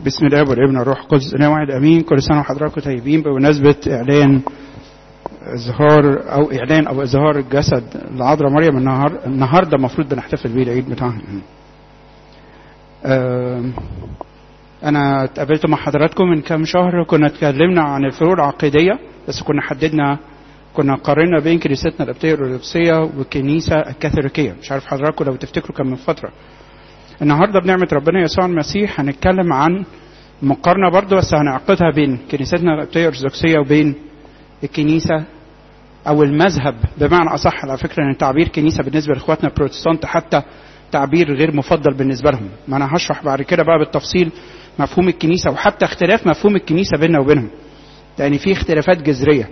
بسم الله والابن والروح القدس انا واحد امين كل سنه وحضراتكم طيبين بمناسبه اعلان اظهار او اعلان او اظهار الجسد لعذراء مريم النهار النهارده المفروض بنحتفل بيه العيد بتاعها آه انا اتقابلت مع حضراتكم من كام شهر كنا اتكلمنا عن الفروع العقيديه بس كنا حددنا كنا قارنا بين كنيستنا القبطيه الارثوذكسيه والكنيسه الكاثوليكيه مش عارف حضراتكم لو تفتكروا كان من فتره النهارده بنعمه ربنا يسوع المسيح هنتكلم عن مقارنه برضه بس هنعقدها بين كنيستنا القبطيه الارثوذكسيه وبين الكنيسه او المذهب بمعنى اصح على فكره ان تعبير كنيسه بالنسبه لاخواتنا البروتستانت حتى تعبير غير مفضل بالنسبه لهم ما انا هشرح بعد كده بقى بالتفصيل مفهوم الكنيسه وحتى اختلاف مفهوم الكنيسه بيننا وبينهم لان في اختلافات جذريه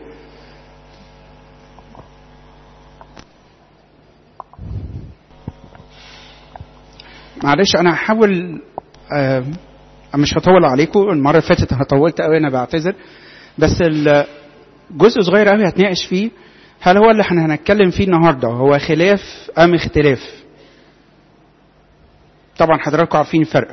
معلش انا هحاول آه مش هطول عليكم المره اللي فاتت انا طولت قوي انا بعتذر بس جزء صغير قوي هتناقش فيه هل هو اللي احنا هنتكلم فيه النهارده هو خلاف ام اختلاف طبعا حضراتكم عارفين الفرق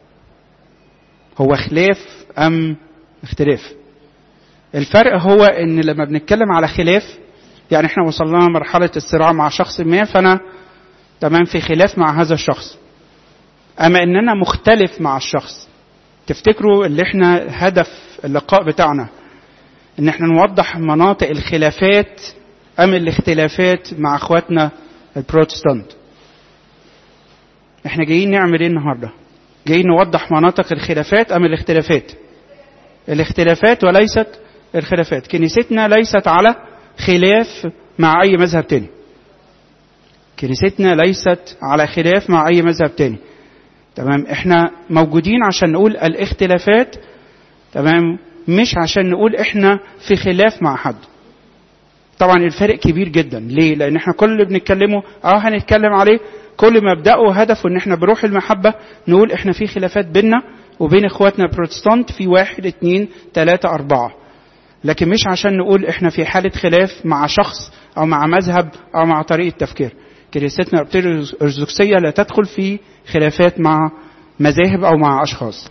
هو خلاف ام اختلاف الفرق هو ان لما بنتكلم على خلاف يعني احنا وصلنا لمرحله الصراع مع شخص ما فانا تمام في خلاف مع هذا الشخص اما ان انا مختلف مع الشخص تفتكروا اللي احنا هدف اللقاء بتاعنا ان احنا نوضح مناطق الخلافات ام الاختلافات مع اخواتنا البروتستانت احنا جايين نعمل ايه النهارده جايين نوضح مناطق الخلافات ام الاختلافات الاختلافات وليست الخلافات كنيستنا ليست على خلاف مع اي مذهب تاني كنيستنا ليست على خلاف مع اي مذهب تاني تمام احنا موجودين عشان نقول الاختلافات تمام مش عشان نقول احنا في خلاف مع حد طبعا الفرق كبير جدا ليه لان احنا كل اللي بنتكلمه اه هنتكلم عليه كل مبدأه وهدفه ان احنا بروح المحبة نقول احنا في خلافات بيننا وبين اخواتنا البروتستانت في واحد اتنين تلاتة اربعة لكن مش عشان نقول احنا في حالة خلاف مع شخص او مع مذهب او مع طريقة تفكير كنيستنا الارثوذكسية لا تدخل في خلافات مع مذاهب او مع اشخاص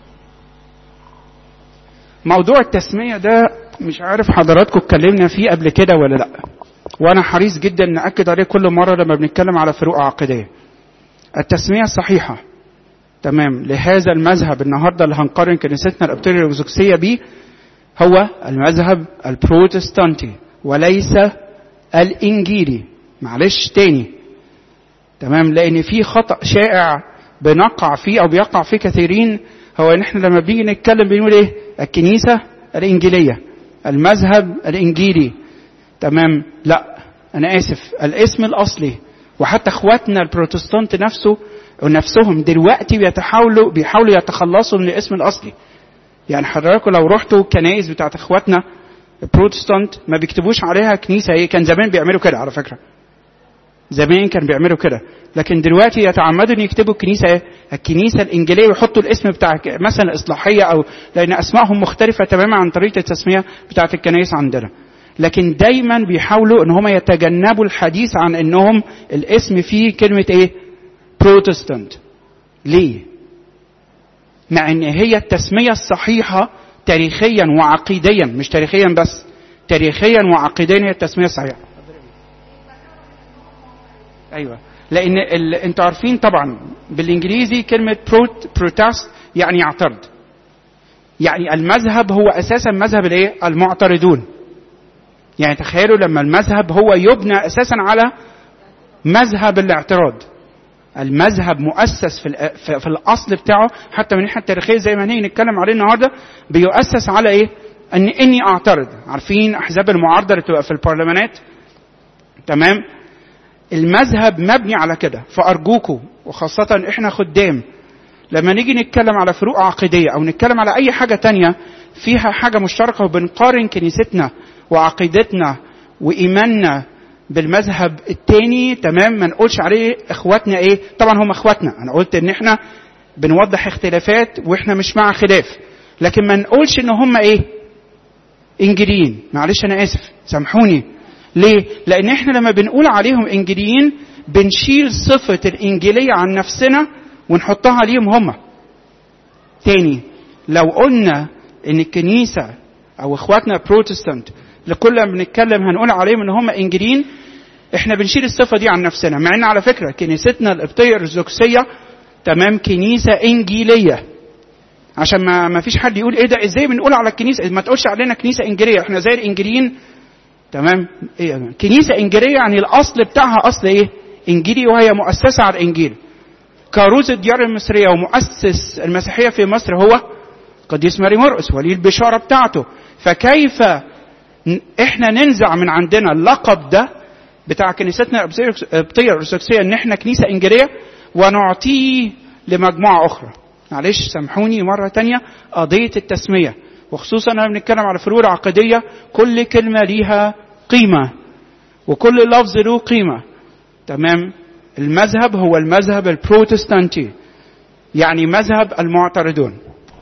موضوع التسمية ده مش عارف حضراتكم اتكلمنا فيه قبل كده ولا لا وانا حريص جدا ناكد عليه كل مره لما بنتكلم على فروق عقديه التسميه الصحيحه تمام لهذا المذهب النهارده اللي هنقارن كنيستنا الابطال الارثوذكسيه بيه هو المذهب البروتستانتي وليس الانجيلي معلش تاني تمام لان في خطا شائع بنقع فيه او بيقع فيه كثيرين هو ان احنا لما بنيجي نتكلم بنقول ايه الكنيسه الانجيليه المذهب الانجيلي تمام لا انا اسف الاسم الاصلي وحتى اخواتنا البروتستانت نفسه ونفسهم دلوقتي بيتحاولوا بيحاولوا يتخلصوا من الاسم الاصلي يعني حضراتكم لو رحتوا الكنائس بتاعت اخواتنا البروتستانت ما بيكتبوش عليها كنيسه ايه كان زمان بيعملوا كده على فكره زمان كان بيعملوا كده لكن دلوقتي يتعمدوا ان يكتبوا الكنيسه ايه الكنيسه الانجيليه ويحطوا الاسم بتاع مثلا اصلاحيه او لان اسمائهم مختلفه تماما عن طريقه التسميه بتاعت الكنائس عندنا لكن دايما بيحاولوا ان هم يتجنبوا الحديث عن انهم الاسم فيه كلمه ايه بروتستانت ليه مع ان هي التسميه الصحيحه تاريخيا وعقيديا مش تاريخيا بس تاريخيا وعقيديا هي التسميه الصحيحه ايوه لان ال... انتوا عارفين طبعا بالانجليزي كلمه بروت بروتست يعني يعترض يعني المذهب هو اساسا مذهب الايه المعترضون يعني تخيلوا لما المذهب هو يبنى اساسا على مذهب الاعتراض المذهب مؤسس في, في الاصل بتاعه حتى من الناحيه التاريخيه زي ما هنيجي نتكلم عليه النهارده بيؤسس على ايه؟ ان اني اعترض عارفين احزاب المعارضه اللي بتبقى في البرلمانات تمام المذهب مبني على كده فارجوكم وخاصه احنا خدام لما نيجي نتكلم على فروق عقيديه او نتكلم على اي حاجه تانية فيها حاجه مشتركه وبنقارن كنيستنا وعقيدتنا وإيماننا بالمذهب التاني تمام ما نقولش عليه اخواتنا ايه طبعا هم اخواتنا انا قلت ان احنا بنوضح اختلافات واحنا مش مع خلاف لكن ما نقولش ان هم ايه انجيليين معلش انا اسف سامحوني ليه لان احنا لما بنقول عليهم انجيليين بنشيل صفة الانجيلية عن نفسنا ونحطها عليهم هم تاني لو قلنا ان الكنيسة او اخواتنا بروتستانت لكل ما بنتكلم هنقول عليهم ان هم انجيليين احنا بنشيل الصفة دي عن نفسنا مع ان على فكرة كنيستنا القبطية الارثوذكسية تمام كنيسة انجيلية عشان ما ما فيش حد يقول ايه ده ازاي بنقول على الكنيسة ما تقولش علينا كنيسة انجيلية احنا زي الانجيليين تمام إيه كنيسة انجيلية يعني الاصل بتاعها اصل ايه انجيلي وهي مؤسسة على الانجيل كاروز الديار المصرية ومؤسس المسيحية في مصر هو قديس ماري مرقس ولي البشارة بتاعته فكيف احنا ننزع من عندنا اللقب ده بتاع كنيستنا القبطية الأرثوذكسية ان احنا كنيسة انجيلية ونعطيه لمجموعة اخرى معلش سامحوني مرة تانية قضية التسمية وخصوصا انا بنتكلم على فروع عقدية كل كلمة ليها قيمة وكل لفظ له قيمة تمام المذهب هو المذهب البروتستانتي يعني مذهب المعترضون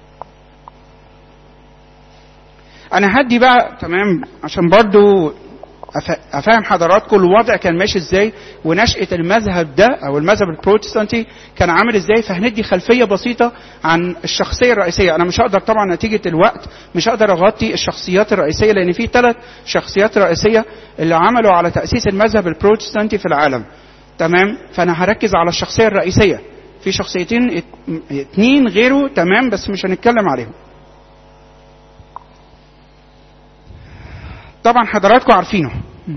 انا هدي بقى تمام عشان برضو افهم حضراتكم الوضع كان ماشي ازاي ونشأة المذهب ده او المذهب البروتستانتي كان عامل ازاي فهندي خلفية بسيطة عن الشخصية الرئيسية انا مش هقدر طبعا نتيجة الوقت مش هقدر اغطي الشخصيات الرئيسية لان في ثلاث شخصيات رئيسية اللي عملوا على تأسيس المذهب البروتستانتي في العالم تمام فانا هركز على الشخصية الرئيسية في شخصيتين اتنين غيره تمام بس مش هنتكلم عليهم طبعا حضراتكم عارفينه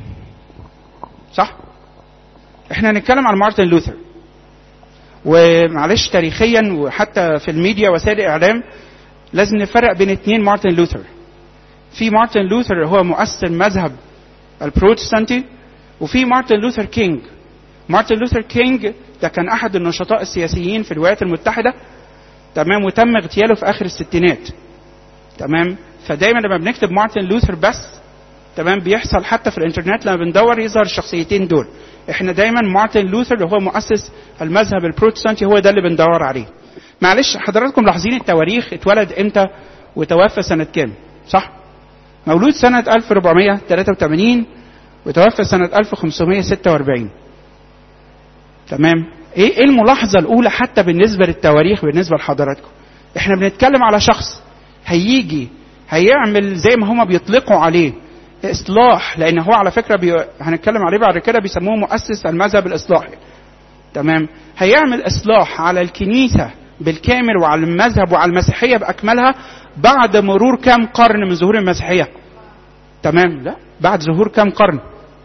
صح احنا هنتكلم عن مارتن لوثر ومعلش تاريخيا وحتى في الميديا وسائل الاعلام لازم نفرق بين اتنين مارتن لوثر في مارتن لوثر هو مؤسس المذهب البروتستانتي وفي مارتن لوثر كينج مارتن لوثر كينج ده كان احد النشطاء السياسيين في الولايات المتحده تمام وتم اغتياله في اخر الستينات تمام فدايما لما بنكتب مارتن لوثر بس تمام بيحصل حتى في الانترنت لما بندور يظهر الشخصيتين دول احنا دايما مارتن لوثر اللي هو مؤسس المذهب البروتستانتي هو ده اللي بندور عليه معلش حضراتكم لاحظين التواريخ اتولد امتى وتوفى سنة كام صح مولود سنة 1483 وتوفى سنة 1546 تمام ايه ايه الملاحظة الاولى حتى بالنسبة للتواريخ بالنسبة لحضراتكم احنا بنتكلم على شخص هيجي هيعمل زي ما هما بيطلقوا عليه اصلاح لان هو على فكره بي... هنتكلم عليه بعد كده بيسموه مؤسس المذهب الاصلاحي تمام هيعمل اصلاح على الكنيسه بالكامل وعلى المذهب وعلى المسيحيه باكملها بعد مرور كام قرن من ظهور المسيحيه تمام لا بعد ظهور كام قرن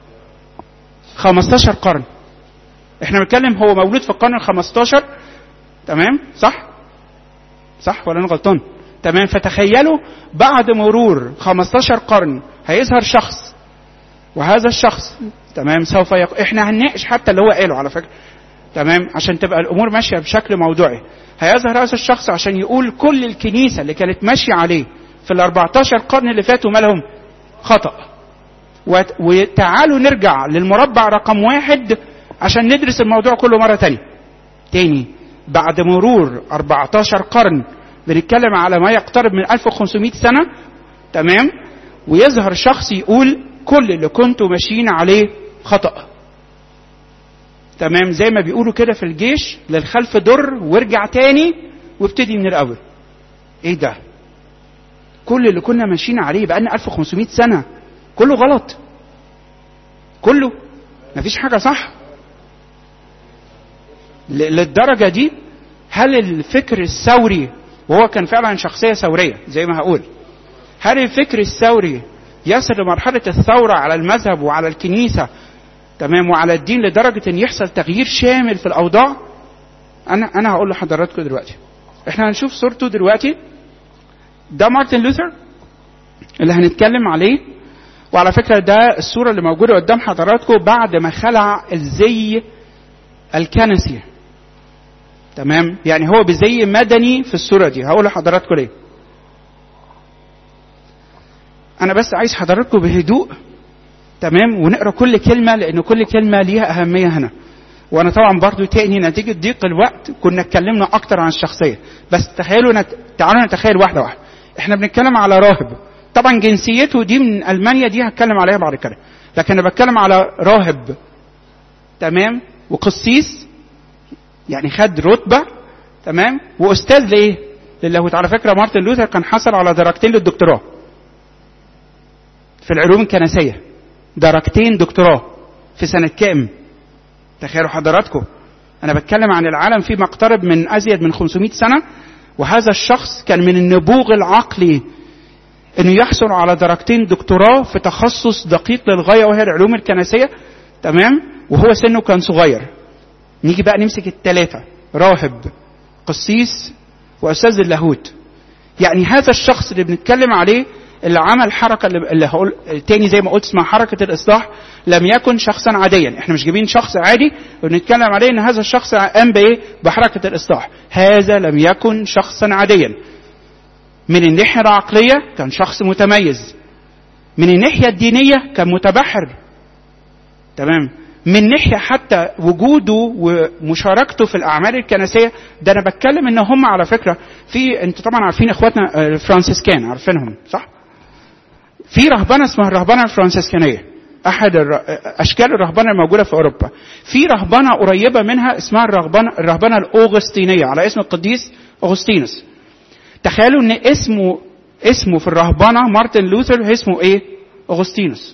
15 قرن احنا بنتكلم هو مولود في القرن ال 15 تمام صح صح ولا انا غلطان تمام فتخيلوا بعد مرور 15 قرن هيظهر شخص وهذا الشخص تمام سوف يق... احنا هنناقش حتى اللي هو قاله على فكره تمام عشان تبقى الامور ماشيه بشكل موضوعي هيظهر هذا الشخص عشان يقول كل الكنيسه اللي كانت ماشيه عليه في ال 14 قرن اللي فاتوا مالهم خطا وت... وتعالوا نرجع للمربع رقم واحد عشان ندرس الموضوع كله مره تانية تاني بعد مرور 14 قرن بنتكلم على ما يقترب من 1500 سنه تمام ويظهر شخص يقول كل اللي كنتوا ماشيين عليه خطأ تمام زي ما بيقولوا كده في الجيش للخلف در وارجع تاني وابتدي من الاول ايه ده كل اللي كنا ماشيين عليه بقالنا 1500 سنة كله غلط كله مفيش حاجة صح للدرجة دي هل الفكر الثوري وهو كان فعلا شخصية ثورية زي ما هقول هل الفكر الثوري يصل لمرحلة الثورة على المذهب وعلى الكنيسة تمام وعلى الدين لدرجة ان يحصل تغيير شامل في الاوضاع انا انا هقول لحضراتكم دلوقتي احنا هنشوف صورته دلوقتي ده مارتن لوثر اللي هنتكلم عليه وعلى فكرة ده الصورة اللي موجودة قدام حضراتكم بعد ما خلع الزي الكنسي تمام يعني هو بزي مدني في الصورة دي هقول لحضراتكم ليه انا بس عايز حضراتكم بهدوء تمام ونقرا كل كلمه لان كل كلمه ليها اهميه هنا وانا طبعا برضو تاني نتيجه ضيق الوقت كنا اتكلمنا اكتر عن الشخصيه بس تخيلوا نت... تعالوا نتخيل واحده واحده احنا بنتكلم على راهب طبعا جنسيته دي من المانيا دي هتكلم عليها بعد كده لكن انا بتكلم على راهب تمام وقسيس يعني خد رتبه تمام واستاذ لايه للاهوت على فكره مارتن لوثر كان حصل على درجتين للدكتوراه في العلوم الكنسيه درجتين دكتوراه في سنه كام تخيلوا حضراتكم انا بتكلم عن العالم فيما اقترب من ازيد من 500 سنه وهذا الشخص كان من النبوغ العقلي انه يحصل على درجتين دكتوراه في تخصص دقيق للغايه وهي العلوم الكنسيه تمام وهو سنه كان صغير نيجي بقى نمسك الثلاثه راهب قسيس واستاذ اللاهوت يعني هذا الشخص اللي بنتكلم عليه اللي عمل حركة اللي هقول تاني زي ما قلت اسمها حركة الإصلاح لم يكن شخصا عاديا احنا مش جايبين شخص عادي وبنتكلم عليه ان هذا الشخص قام بايه بحركة الإصلاح هذا لم يكن شخصا عاديا من الناحية العقلية كان شخص متميز من الناحية الدينية كان متبحر تمام من ناحية حتى وجوده ومشاركته في الأعمال الكنسية ده أنا بتكلم إن هم على فكرة في أنتوا طبعا عارفين إخواتنا الفرانسيسكان عارفينهم صح؟ في رهبنة اسمها الرهبنة الفرانسيسكانية أحد أشكال الرهبنة الموجودة في أوروبا في رهبنة قريبة منها اسمها الرهبنة الرهبنة الأوغسطينية على اسم القديس أغسطينوس تخيلوا إن اسمه اسمه في الرهبنة مارتن لوثر اسمه إيه؟ أغسطينوس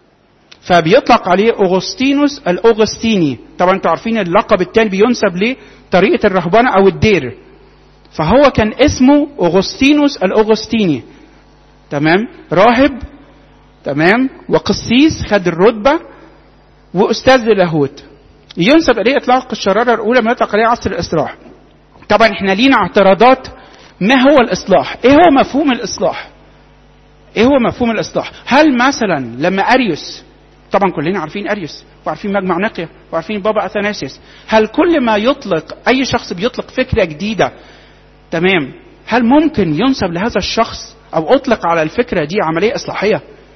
فبيطلق عليه أغسطينوس الأغسطيني طبعا انتوا عارفين اللقب التاني بينسب ليه طريقة الرهبنة أو الدير فهو كان اسمه أغسطينوس الأغسطيني تمام راهب تمام وقسيس خد الرتبة وأستاذ اللاهوت ينسب إليه إطلاق الشرارة الأولى ما يطلق عليه عصر الإصلاح طبعا احنا لينا اعتراضات ما هو الإصلاح إيه هو مفهوم الإصلاح إيه هو مفهوم الإصلاح هل مثلا لما أريوس طبعا كلنا عارفين اريوس وعارفين مجمع نقيا وعارفين بابا اثناسيوس هل كل ما يطلق اي شخص بيطلق فكره جديده تمام هل ممكن ينسب لهذا الشخص او اطلق على الفكره دي عمليه اصلاحيه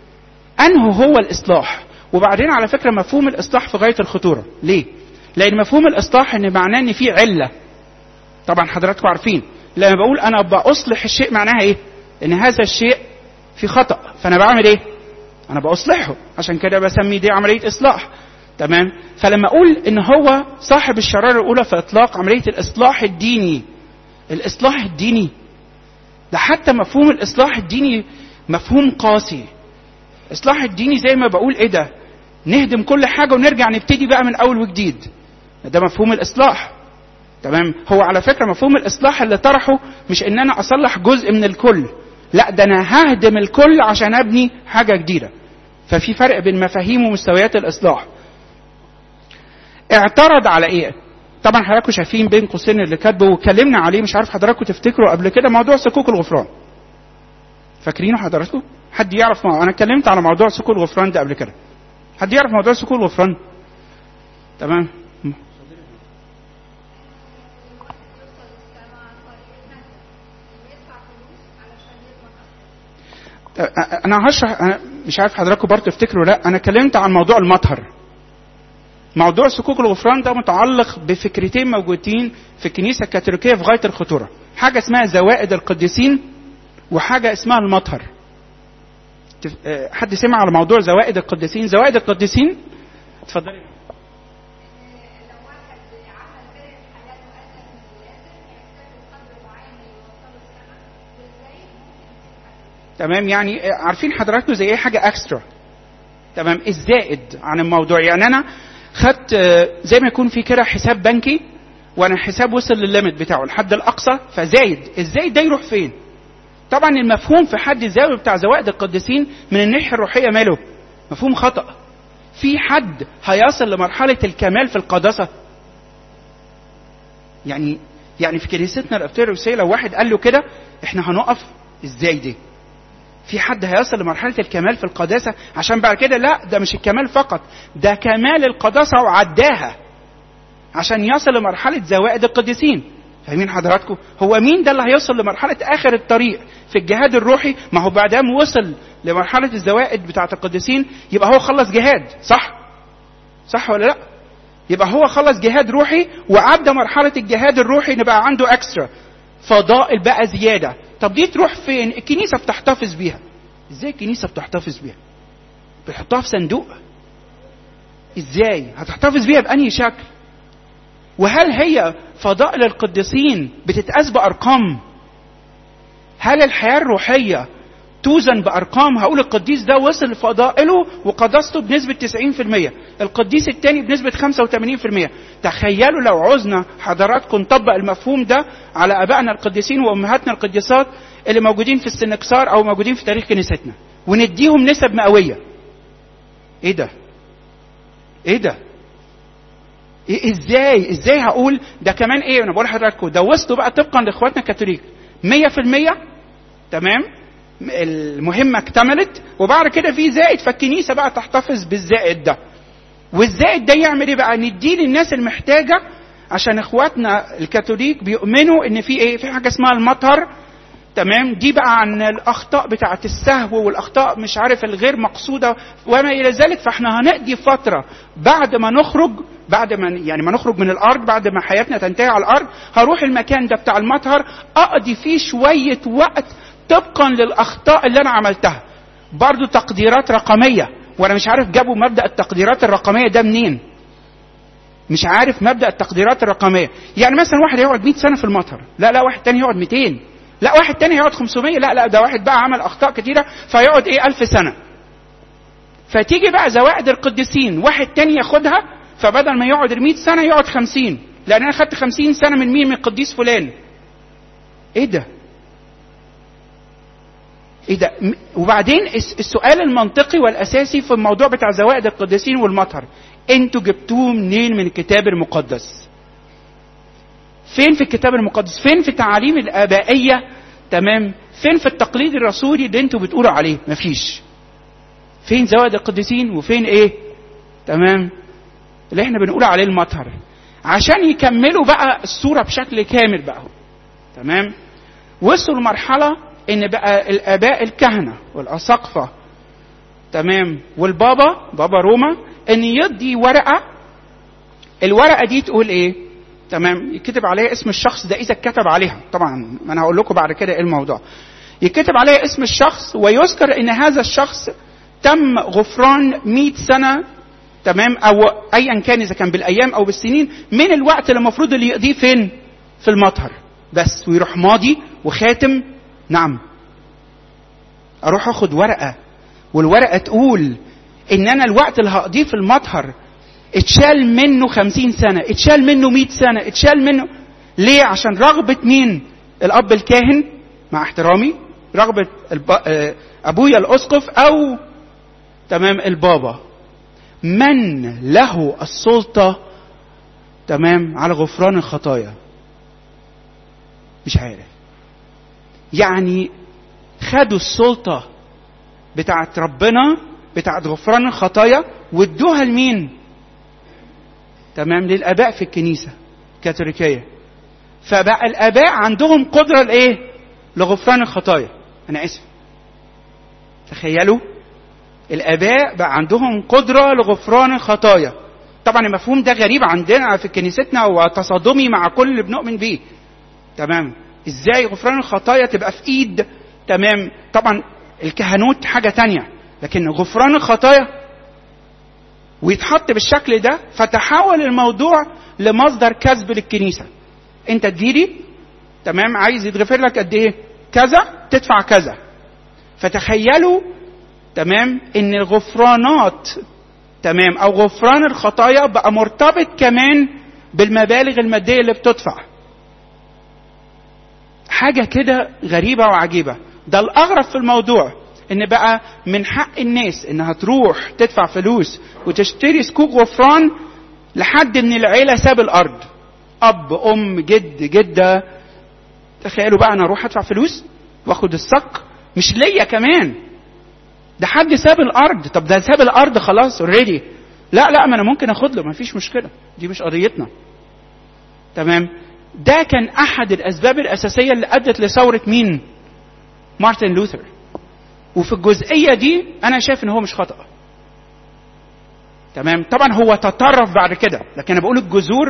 انه هو الاصلاح وبعدين على فكره مفهوم الاصلاح في غايه الخطوره ليه لان مفهوم الاصلاح ان معناه ان في عله طبعا حضراتكم عارفين لما بقول انا باصلح الشيء معناها ايه ان هذا الشيء في خطا فانا بعمل ايه انا باصلحه عشان كده بسمي دي عمليه اصلاح تمام فلما اقول ان هو صاحب الشراره الاولى في اطلاق عمليه الاصلاح الديني الاصلاح الديني ده حتى مفهوم الاصلاح الديني مفهوم قاسي الاصلاح الديني زي ما بقول ايه ده نهدم كل حاجه ونرجع نبتدي بقى من اول وجديد ده مفهوم الاصلاح تمام هو على فكره مفهوم الاصلاح اللي طرحه مش ان انا اصلح جزء من الكل لا ده انا ههدم الكل عشان ابني حاجه جديده ففي فرق بين مفاهيم ومستويات الاصلاح اعترض على ايه طبعا حضراتكم شايفين بين قوسين اللي كاتبه واتكلمنا عليه مش عارف حضراتكم تفتكروا قبل كده موضوع صكوك الغفران فاكرينه حضراتكم حد يعرف ما انا اتكلمت على موضوع صكوك الغفران ده قبل كده حد يعرف موضوع صكوك الغفران تمام انا هشرح أنا مش عارف حضراتكم برضه تفتكروا لا انا اتكلمت عن موضوع المطهر موضوع صكوك الغفران ده متعلق بفكرتين موجودين في الكنيسه الكاثوليكيه في غايه الخطوره حاجه اسمها زوائد القديسين وحاجه اسمها المطهر حد سمع على موضوع زوائد القديسين زوائد القديسين اتفضلي تمام يعني عارفين حضراتكم زي ايه حاجه اكسترا تمام الزائد عن الموضوع يعني انا خدت زي ما يكون في كده حساب بنكي وانا الحساب وصل للليميت بتاعه الحد الاقصى فزايد الزايد ده يروح فين طبعا المفهوم في حد ذاته بتاع زوائد القديسين من الناحيه الروحيه ماله مفهوم خطا في حد هيصل لمرحله الكمال في القداسه يعني يعني في كنيستنا الارثوذكسيه لو واحد قال له كده احنا هنقف ازاي دي في حد هيصل لمرحلة الكمال في القداسة عشان بعد كده لا ده مش الكمال فقط ده كمال القداسة وعداها عشان يصل لمرحلة زوائد القديسين فاهمين حضراتكم هو مين ده اللي هيوصل لمرحلة آخر الطريق في الجهاد الروحي ما هو بعد ما وصل لمرحلة الزوائد بتاعة القديسين يبقى هو خلص جهاد صح صح ولا لا يبقى هو خلص جهاد روحي وعدى مرحلة الجهاد الروحي ان بقى عنده اكسترا فضائل بقى زيادة طب دي تروح فين الكنيسة بتحتفظ بيها ازاي الكنيسة بتحتفظ بيها بتحطها في صندوق ازاي هتحتفظ بيها بأنهي شكل وهل هي فضائل القديسين بتتقاس بأرقام هل الحياه الروحيه توزن بارقام هقول القديس ده وصل فضائله وقداسته بنسبه 90% القديس الثاني بنسبه 85% تخيلوا لو عوزنا حضراتكم نطبق المفهوم ده على ابائنا القديسين وامهاتنا القديسات اللي موجودين في السنكسار او موجودين في تاريخ كنيستنا ونديهم نسب مئويه ايه ده ايه ده إيه ازاي ازاي هقول ده كمان ايه انا بقول لحضراتكم ده وصلوا بقى طبقا لاخواتنا الكاثوليك 100% تمام المهمة اكتملت وبعد كده في زائد فالكنيسة بقى تحتفظ بالزائد ده والزائد ده يعمل ايه بقى نديه للناس المحتاجة عشان اخواتنا الكاثوليك بيؤمنوا ان في ايه في حاجة اسمها المطر تمام دي بقى عن الاخطاء بتاعه السهو والاخطاء مش عارف الغير مقصوده وما الى ذلك فاحنا هنقضي فتره بعد ما نخرج بعد ما يعني ما نخرج من الارض بعد ما حياتنا تنتهي على الارض هروح المكان ده بتاع المطهر اقضي فيه شويه وقت طبقا للاخطاء اللي انا عملتها برضو تقديرات رقميه وانا مش عارف جابوا مبدا التقديرات الرقميه ده منين مش عارف مبدا التقديرات الرقميه يعني مثلا واحد يقعد 100 سنه في المطر لا لا واحد تاني يقعد 200 لا واحد تاني هيقعد 500 لا لا ده واحد بقى عمل اخطاء كتيره فيقعد ايه 1000 سنه فتيجي بقى زوائد القديسين واحد تاني ياخدها فبدل ما يقعد 100 سنه يقعد 50 لان انا خدت 50 سنه من مين من القديس فلان ايه ده ايه ده وبعدين السؤال المنطقي والاساسي في الموضوع بتاع زوائد القديسين والمطر انتوا جبتوه منين من الكتاب المقدس فين في الكتاب المقدس فين في التعاليم الابائيه تمام فين في التقليد الرسولي اللي انتوا بتقولوا عليه مفيش فين زوائد القديسين وفين ايه تمام اللي احنا بنقول عليه المطهر عشان يكملوا بقى الصوره بشكل كامل بقى تمام وصلوا لمرحله ان بقى الاباء الكهنه والاساقفه تمام والبابا بابا روما ان يدي ورقه الورقه دي تقول ايه تمام يكتب عليها اسم الشخص ده اذا اتكتب عليها طبعا ما انا هقول لكم بعد كده ايه الموضوع يكتب عليها اسم الشخص ويذكر ان هذا الشخص تم غفران 100 سنه تمام او ايا كان اذا كان بالايام او بالسنين من الوقت اللي المفروض اللي يقضيه فين في المطهر بس ويروح ماضي وخاتم نعم اروح اخد ورقه والورقه تقول ان انا الوقت اللي هقضيه في المطهر اتشال منه خمسين سنة اتشال منه مئة سنة اتشال منه ليه عشان رغبة مين الأب الكاهن مع احترامي رغبة الب... أبويا الأسقف أو تمام البابا من له السلطة تمام على غفران الخطايا مش عارف يعني خدوا السلطة بتاعت ربنا بتاعت غفران الخطايا وادوها لمين تمام للاباء في الكنيسه الكاثوليكيه فبقى الاباء عندهم قدره لايه لغفران الخطايا انا اسف تخيلوا الاباء بقى عندهم قدره لغفران الخطايا طبعا المفهوم ده غريب عندنا في كنيستنا وتصادمي مع كل اللي بنؤمن بيه تمام ازاي غفران الخطايا تبقى في ايد تمام طبعا الكهنوت حاجه تانية لكن غفران الخطايا ويتحط بالشكل ده فتحول الموضوع لمصدر كسب للكنيسه انت تديري تمام عايز يتغفر لك قد ايه كذا تدفع كذا فتخيلوا تمام ان الغفرانات تمام او غفران الخطايا بقى مرتبط كمان بالمبالغ الماديه اللي بتدفع حاجه كده غريبه وعجيبه ده الاغرب في الموضوع ان بقى من حق الناس انها تروح تدفع فلوس وتشتري سكوك غفران لحد من العيله ساب الارض اب ام جد جده تخيلوا بقى انا اروح ادفع فلوس واخد الصك مش ليا كمان ده حد ساب الارض طب ده ساب الارض خلاص اوريدي لا لا ما انا ممكن اخد له ما فيش مشكله دي مش قضيتنا تمام ده كان احد الاسباب الاساسيه اللي ادت لثوره مين مارتن لوثر وفي الجزئيه دي انا شايف ان هو مش خطا تمام طبعا هو تطرف بعد كده لكن انا بقول الجذور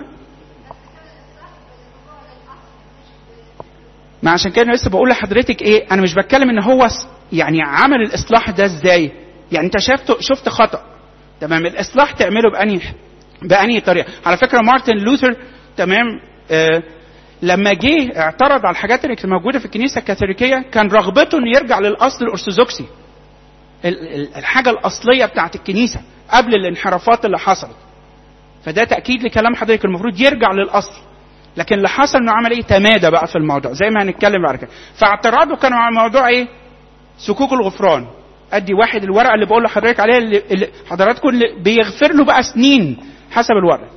ما عشان كده لسه بقول لحضرتك ايه انا مش بتكلم ان هو يعني عمل الاصلاح ده ازاي يعني انت شفت شفت خطا تمام الاصلاح تعمله باني باني طريقه على فكره مارتن لوثر تمام آه لما جه اعترض على الحاجات اللي كانت موجوده في الكنيسه الكاثوليكيه كان رغبته انه يرجع للاصل الارثوذكسي ال- ال- الحاجه الاصليه بتاعت الكنيسه قبل الانحرافات اللي حصلت فده تاكيد لكلام حضرتك المفروض يرجع للاصل لكن اللي حصل انه عمل ايه تمادى بقى في الموضوع زي ما هنتكلم بعد كده فاعتراضه كان على موضوع ايه سكوك الغفران ادي واحد الورقه اللي بقول لحضرتك عليها اللي, اللي حضراتكم اللي بيغفر له بقى سنين حسب الورقه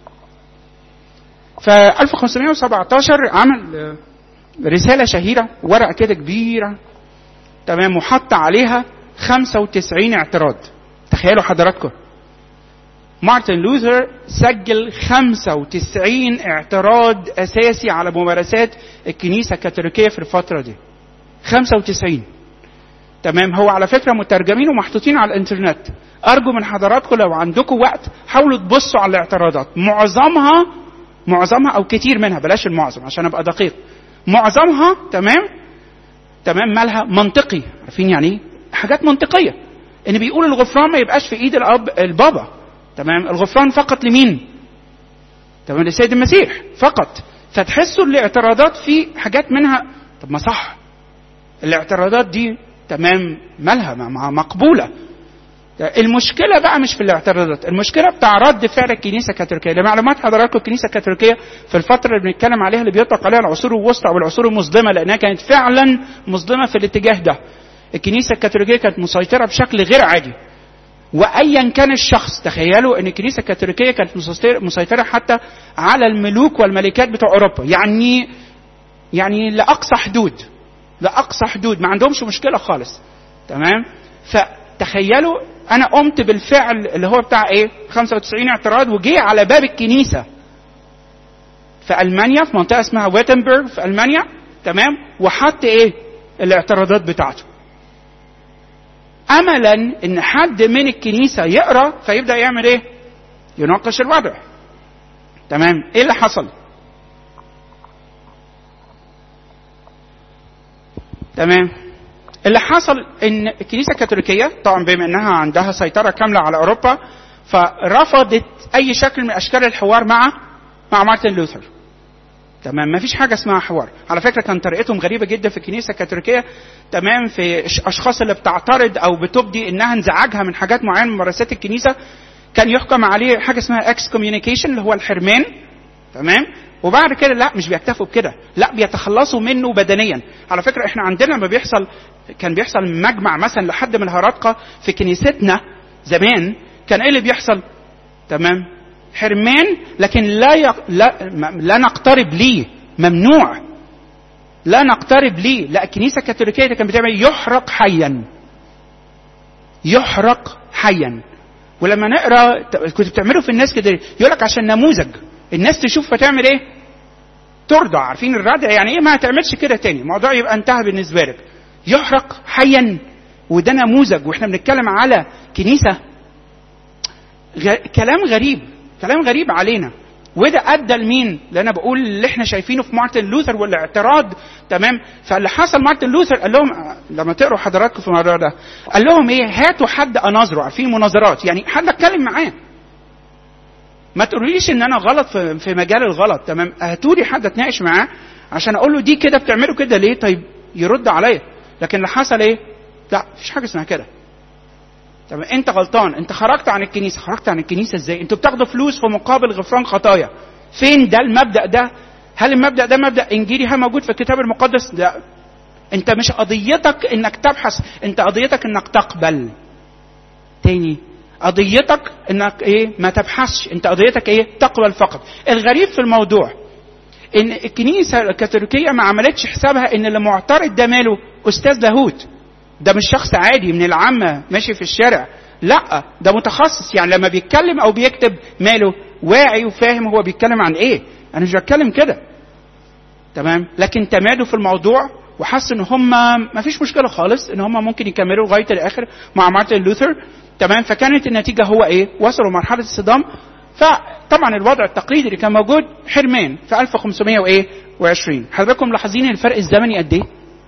ف 1517 عمل آه، رساله شهيره ورقه كده كبيره تمام وحط عليها 95 اعتراض تخيلوا حضراتكم مارتن لوثر سجل 95 اعتراض اساسي على ممارسات الكنيسه الكاثوليكيه في الفتره دي 95 تمام هو على فكره مترجمين ومحطوطين على الانترنت ارجو من حضراتكم لو عندكم وقت حاولوا تبصوا على الاعتراضات معظمها معظمها او كتير منها بلاش المعظم عشان ابقى دقيق معظمها تمام تمام مالها منطقي عارفين يعني ايه حاجات منطقيه ان بيقول الغفران ما يبقاش في ايد الاب البابا تمام الغفران فقط لمين تمام للسيد المسيح فقط فتحسوا الاعتراضات في حاجات منها طب ما صح الاعتراضات دي تمام مالها ما- ما- مقبوله المشكلة بقى مش في الاعتراضات، المشكلة بتاع رد فعل الكنيسة الكاثوليكية، لمعلومات حضراتكم الكنيسة الكاثوليكية في الفترة اللي بنتكلم عليها اللي بيطلق عليها العصور الوسطى أو العصور المظلمة لأنها كانت فعلا مظلمة في الاتجاه ده. الكنيسة الكاثوليكية كانت مسيطرة بشكل غير عادي. وايا كان الشخص تخيلوا ان الكنيسه الكاثوليكيه كانت مسيطره مسيطرة حتى على الملوك والملكات بتوع اوروبا يعني يعني لاقصى حدود لاقصى حدود ما عندهمش مشكله خالص تمام فتخيلوا انا قمت بالفعل اللي هو بتاع ايه 95 اعتراض وجي على باب الكنيسه في المانيا في منطقه اسمها ويتنبرغ في المانيا تمام وحط ايه الاعتراضات بتاعته املا ان حد من الكنيسه يقرا فيبدا يعمل ايه يناقش الوضع تمام ايه اللي حصل تمام اللي حصل ان الكنيسه الكاثوليكيه طبعا بما انها عندها سيطره كامله على اوروبا فرفضت اي شكل من اشكال الحوار مع مع مارتن لوثر تمام ما فيش حاجه اسمها حوار على فكره كان طريقتهم غريبه جدا في الكنيسه الكاثوليكيه تمام في الأش- اشخاص اللي بتعترض او بتبدي انها انزعاجها من حاجات معينه من ممارسات الكنيسه كان يحكم عليه حاجه اسمها اكس كوميونيكيشن اللي هو الحرمان تمام وبعد كده لا مش بيكتفوا بكده لا بيتخلصوا منه بدنيا على فكره احنا عندنا لما بيحصل كان بيحصل مجمع مثلا لحد من الهرطقه في كنيستنا زمان كان ايه اللي بيحصل تمام حرمان لكن لا يق... لا م- لا نقترب ليه ممنوع لا نقترب ليه لا الكنيسه الكاثوليكيه كانت بتعمل يحرق حيا يحرق حيا ولما نقرا ت- كنت بتعملوا في الناس كده يقول لك عشان نموذج الناس تشوف فتعمل ايه ترضع عارفين الردع يعني ايه ما هتعملش كده تاني الموضوع يبقى انتهى بالنسبه لك يحرق حيا وده نموذج واحنا بنتكلم على كنيسه غ... كلام غريب كلام غريب علينا وده ادى لمين؟ اللي انا بقول اللي احنا شايفينه في مارتن لوثر والاعتراض تمام؟ فاللي حصل مارتن لوثر قال لهم لما تقروا حضراتكم في الموضوع ده قال لهم ايه؟ هاتوا حد اناظره عارفين مناظرات يعني حد اتكلم معاه ما تقوليش ان انا غلط في, في مجال الغلط تمام؟ هاتوا لي حد اتناقش معاه عشان اقول له دي كده بتعملوا كده ليه؟ طيب يرد عليا لكن اللي حصل ايه؟ لا مفيش حاجه اسمها كده طب انت غلطان انت خرجت عن الكنيسه خرجت عن الكنيسه ازاي انتوا بتاخدوا فلوس في مقابل غفران خطايا فين ده المبدا ده هل المبدا ده مبدا انجيلي هل موجود في الكتاب المقدس لا انت مش قضيتك انك تبحث انت قضيتك انك تقبل تاني قضيتك انك ايه ما تبحثش انت قضيتك ايه تقبل فقط الغريب في الموضوع ان الكنيسه الكاثوليكيه ما عملتش حسابها ان اللي معترض ده ماله استاذ لاهوت ده مش شخص عادي من العامة ماشي في الشارع لا ده متخصص يعني لما بيتكلم او بيكتب ماله واعي وفاهم هو بيتكلم عن ايه انا مش بتكلم كده تمام لكن تمادوا في الموضوع وحس ان هم ما فيش مشكله خالص ان هم ممكن يكملوا لغايه الاخر مع مارتن لوثر تمام فكانت النتيجه هو ايه وصلوا مرحله الصدام فطبعا الوضع التقليدي اللي كان موجود حرمان في 1500 وايه و20 حضراتكم ملاحظين الفرق الزمني قد ايه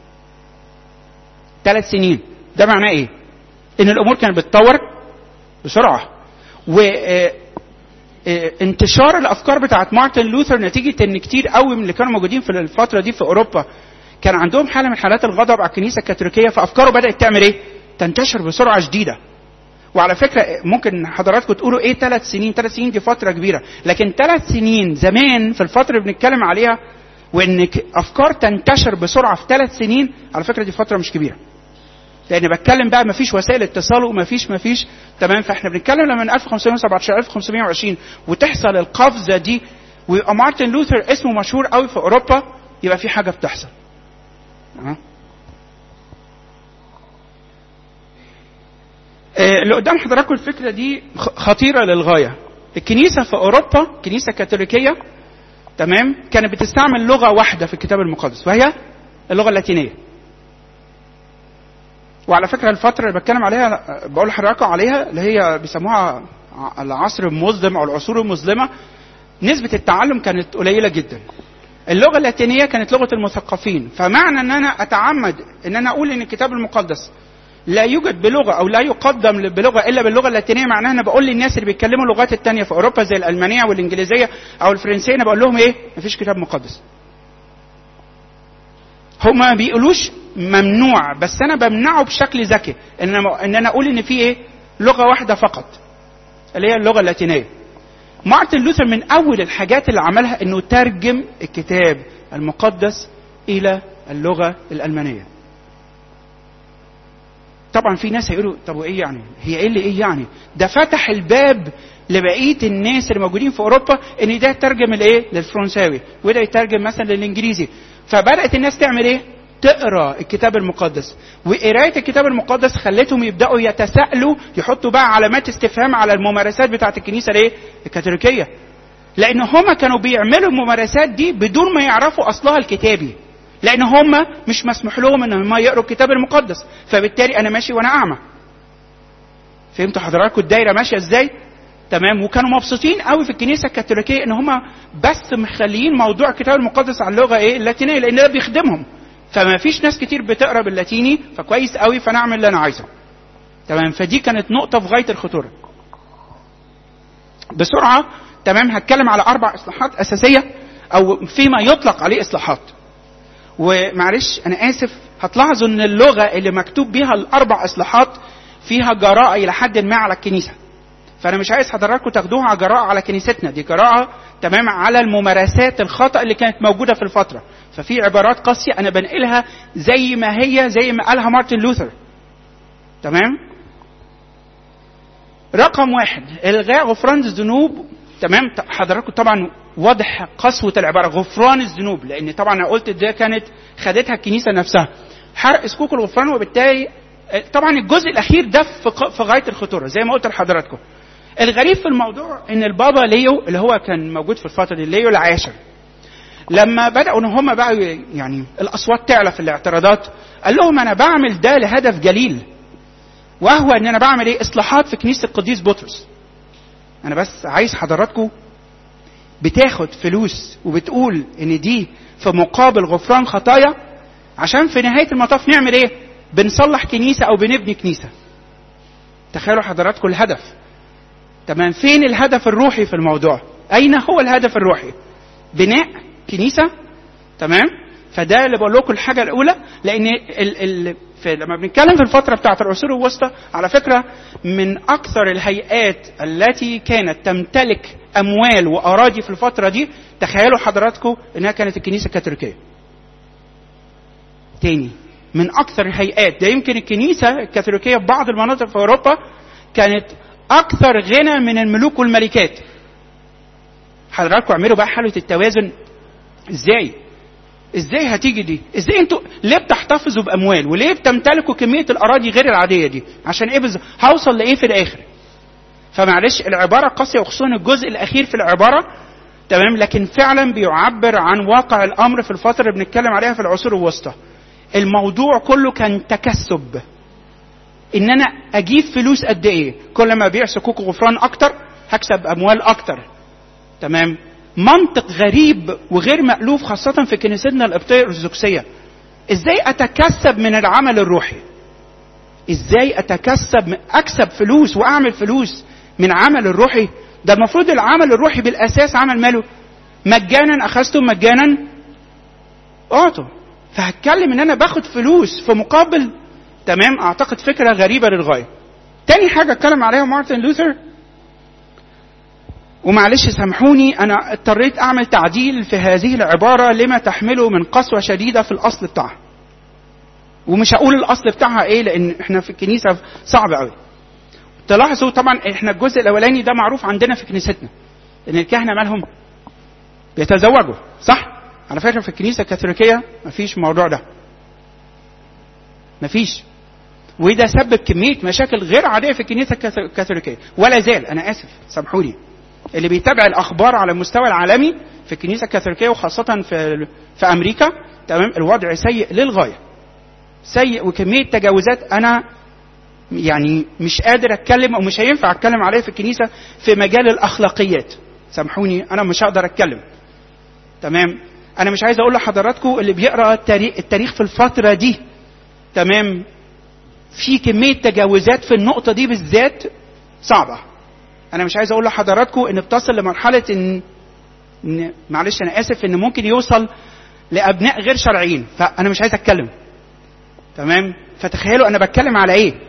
ثلاث سنين ده معناه ايه ان الامور كانت بتتطور بسرعه و اه انتشار الافكار بتاعت مارتن لوثر نتيجه ان كتير قوي من اللي كانوا موجودين في الفتره دي في اوروبا كان عندهم حاله من حالات الغضب على الكنيسه الكاثوليكيه فافكاره بدات تعمل ايه؟ تنتشر بسرعه شديده. وعلى فكره ممكن حضراتكم تقولوا ايه ثلاث سنين؟ ثلاث سنين دي فتره كبيره، لكن ثلاث سنين زمان في الفتره اللي بنتكلم عليها وان افكار تنتشر بسرعه في ثلاث سنين على فكره دي فتره مش كبيره. لان بتكلم بقى مفيش وسائل اتصال ومفيش مفيش تمام فاحنا بنتكلم لما من 1517 1520 وتحصل القفزه دي ويبقى مارتن لوثر اسمه مشهور قوي في اوروبا يبقى في حاجه بتحصل. أه؟ اللي قدام حضراتكم الفكره دي خطيره للغايه. الكنيسه في اوروبا كنيسه كاثوليكيه تمام كانت بتستعمل لغه واحده في الكتاب المقدس وهي اللغه اللاتينيه. وعلى فكره الفتره اللي بتكلم عليها بقول لحضراتكم عليها اللي هي بيسموها العصر المظلم او العصور المظلمه نسبه التعلم كانت قليله جدا. اللغه اللاتينيه كانت لغه المثقفين فمعنى ان انا اتعمد ان انا اقول ان الكتاب المقدس لا يوجد بلغه او لا يقدم بلغه الا باللغه اللاتينيه معناها انا بقول للناس اللي بيتكلموا اللغات الثانيه في اوروبا زي الالمانيه والانجليزيه او الفرنسيه انا بقول لهم ايه؟ مفيش كتاب مقدس. هما ما بيقولوش ممنوع بس انا بمنعه بشكل ذكي ان انا ان انا اقول ان في ايه؟ لغه واحده فقط اللي هي اللغه اللاتينيه. مارتن لوثر من اول الحاجات اللي عملها انه ترجم الكتاب المقدس الى اللغه الالمانيه. طبعا في ناس هيقولوا طب وايه يعني؟ هي ايه اللي ايه يعني؟ ده فتح الباب لبقيه الناس اللي موجودين في اوروبا ان ده يترجم الايه؟ للفرنساوي وده يترجم مثلا للانجليزي. فبدات الناس تعمل ايه؟ تقرا الكتاب المقدس وقرايه الكتاب المقدس خلتهم يبداوا يتساءلوا يحطوا بقى علامات استفهام على الممارسات بتاعه الكنيسه الايه؟ الكاثوليكيه. لان هما كانوا بيعملوا الممارسات دي بدون ما يعرفوا اصلها الكتابي. لان هم مش مسموح لهم ان هم يقروا الكتاب المقدس فبالتالي انا ماشي وانا اعمى فهمتوا حضراتكم الدايره ماشيه ازاي تمام وكانوا مبسوطين قوي في الكنيسه الكاثوليكيه ان هم بس مخليين موضوع الكتاب المقدس على اللغه ايه اللاتينيه لان ده بيخدمهم فما فيش ناس كتير بتقرا باللاتيني فكويس قوي فانا اعمل اللي انا عايزه تمام فدي كانت نقطه في غايه الخطوره بسرعه تمام هتكلم على اربع اصلاحات اساسيه او فيما يطلق عليه اصلاحات ومعلش انا اسف هتلاحظوا ان اللغه اللي مكتوب بيها الاربع اصلاحات فيها جراءه الى حد ما على الكنيسه فانا مش عايز حضراتكم تاخدوها على جراءه على كنيستنا دي جراءه تمام على الممارسات الخطا اللي كانت موجوده في الفتره ففي عبارات قاسيه انا بنقلها زي ما هي زي ما قالها مارتن لوثر تمام رقم واحد الغاء غفران الذنوب تمام حضراتكم طبعا واضح قسوة العبارة غفران الذنوب لأن طبعا أنا قلت ده كانت خدتها الكنيسة نفسها حرق سكوك الغفران وبالتالي طبعا الجزء الأخير ده في غاية الخطورة زي ما قلت لحضراتكم الغريب في الموضوع ان البابا ليو اللي هو كان موجود في الفتره دي ليو العاشر لما بداوا ان هم بقى يعني الاصوات تعلى في الاعتراضات قال لهم انا بعمل ده لهدف جليل وهو ان انا بعمل ايه اصلاحات في كنيسه القديس بطرس انا بس عايز حضراتكم بتاخد فلوس وبتقول ان دي في مقابل غفران خطايا عشان في نهايه المطاف نعمل ايه بنصلح كنيسه او بنبني كنيسه تخيلوا حضراتكم الهدف تمام فين الهدف الروحي في الموضوع اين هو الهدف الروحي بناء كنيسه تمام فده اللي بقول لكم الحاجه الاولى لان ال ال في لما بنتكلم في الفتره بتاعه العصور الوسطى على فكره من اكثر الهيئات التي كانت تمتلك اموال واراضي في الفتره دي تخيلوا حضراتكم انها كانت الكنيسه الكاثوليكيه تاني من اكثر الهيئات ده يمكن الكنيسه الكاثوليكيه في بعض المناطق في اوروبا كانت اكثر غنى من الملوك والملكات حضراتكم اعملوا بقى حاله التوازن ازاي ازاي هتيجي دي ازاي انتوا ليه بتحتفظوا باموال وليه بتمتلكوا كميه الاراضي غير العاديه دي عشان ايه بز... هوصل لايه في الاخر فمعلش العباره قاسيه وخصوصا الجزء الاخير في العباره تمام لكن فعلا بيعبر عن واقع الامر في الفتره اللي بنتكلم عليها في العصور الوسطى الموضوع كله كان تكسب ان انا اجيب فلوس قد ايه كل ما ابيع صكوك غفران اكتر هكسب اموال اكتر تمام منطق غريب وغير مألوف خاصة في كنيستنا القبطية الأرثوذكسية. إزاي أتكسب من العمل الروحي؟ إزاي أتكسب أكسب فلوس وأعمل فلوس من عمل الروحي ده المفروض العمل الروحي بالاساس عمل ماله مجانا اخذتم مجانا اعطوا فهتكلم ان انا باخد فلوس في مقابل تمام اعتقد فكره غريبه للغايه تاني حاجه اتكلم عليها مارتن لوثر ومعلش سامحوني انا اضطريت اعمل تعديل في هذه العباره لما تحمله من قسوه شديده في الاصل بتاعها ومش هقول الاصل بتاعها ايه لان احنا في الكنيسه صعب قوي تلاحظوا طبعا احنا الجزء الاولاني ده معروف عندنا في كنيستنا ان الكهنه مالهم بيتزوجوا صح على فكره في الكنيسه الكاثوليكيه مفيش الموضوع ده مفيش وده سبب كميه مشاكل غير عاديه في الكنيسه الكاثوليكيه ولا زال انا اسف سامحوني اللي بيتابع الاخبار على المستوى العالمي في الكنيسه الكاثوليكيه وخاصه في في امريكا تمام الوضع سيء للغايه سيء وكميه تجاوزات انا يعني مش قادر اتكلم او مش هينفع اتكلم عليها في الكنيسه في مجال الاخلاقيات سامحوني انا مش هقدر اتكلم تمام انا مش عايز اقول لحضراتكم اللي بيقرا التاريخ, التاريخ في الفتره دي تمام في كميه تجاوزات في النقطه دي بالذات صعبه انا مش عايز اقول لحضراتكم ان بتصل لمرحله ان, إن معلش انا اسف ان ممكن يوصل لابناء غير شرعيين فانا مش عايز اتكلم تمام فتخيلوا انا بتكلم على ايه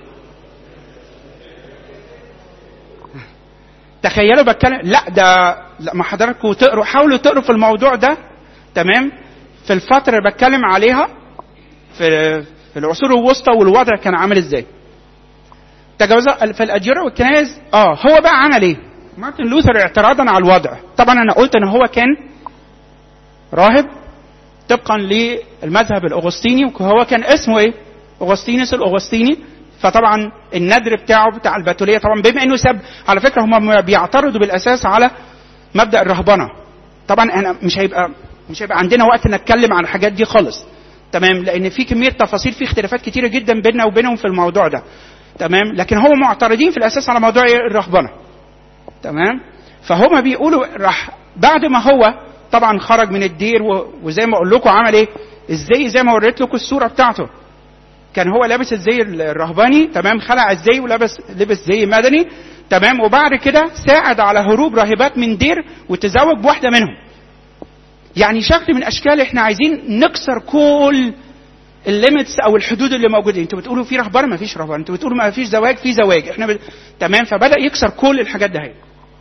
تخيلوا بتكلم لا ده لا ما حضراتكم تقروا حاولوا تقروا في الموضوع ده تمام في الفترة اللي بتكلم عليها في في العصور الوسطى والوضع كان عامل ازاي تجاوزات في الأجيرة والكنائس اه هو بقى عمل ايه مارتن لوثر اعتراضا على الوضع طبعا انا قلت ان هو كان راهب طبقا للمذهب الاغسطيني وهو كان اسمه ايه اغسطينوس الاغسطيني فطبعا الندر بتاعه بتاع الباتوليه طبعا بما انه سب على فكره هم بيعترضوا بالاساس على مبدا الرهبنه طبعا انا مش هيبقى مش هيبقى عندنا وقت نتكلم عن الحاجات دي خالص تمام لان في كميه تفاصيل في اختلافات كتيره جدا بيننا وبينهم في الموضوع ده تمام لكن هم معترضين في الاساس على موضوع الرهبنه تمام فهم بيقولوا راح بعد ما هو طبعا خرج من الدير وزي ما اقول لكم عمل ايه ازاي زي ما وريت لكم الصوره بتاعته كان هو لابس الزي الرهباني تمام خلع الزي ولبس لبس زي مدني تمام وبعد كده ساعد على هروب راهبات من دير وتزوج بواحده منهم يعني شكل من اشكال احنا عايزين نكسر كل الليميتس او الحدود اللي موجوده انتوا بتقولوا في رهبان ما فيش رهبان انتوا بتقولوا ما فيش زواج في زواج احنا ب... تمام فبدا يكسر كل الحاجات ده هي.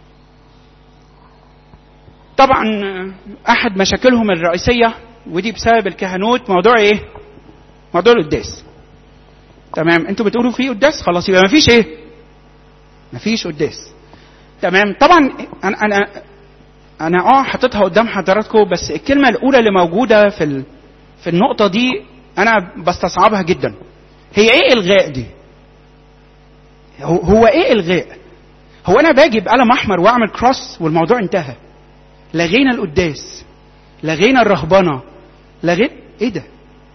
طبعا احد مشاكلهم الرئيسيه ودي بسبب الكهنوت موضوع ايه موضوع القداس تمام انتوا بتقولوا في قداس خلاص يبقى ما فيش ايه ما فيش قداس تمام طبعا انا انا انا اه حاططها قدام حضراتكم بس الكلمه الاولى اللي موجوده في ال... في النقطه دي انا بستصعبها جدا هي ايه الغاء دي هو, هو ايه الغاء هو انا باجي بقلم احمر واعمل كروس والموضوع انتهى لغينا القداس لغينا الرهبنه لغينا ايه ده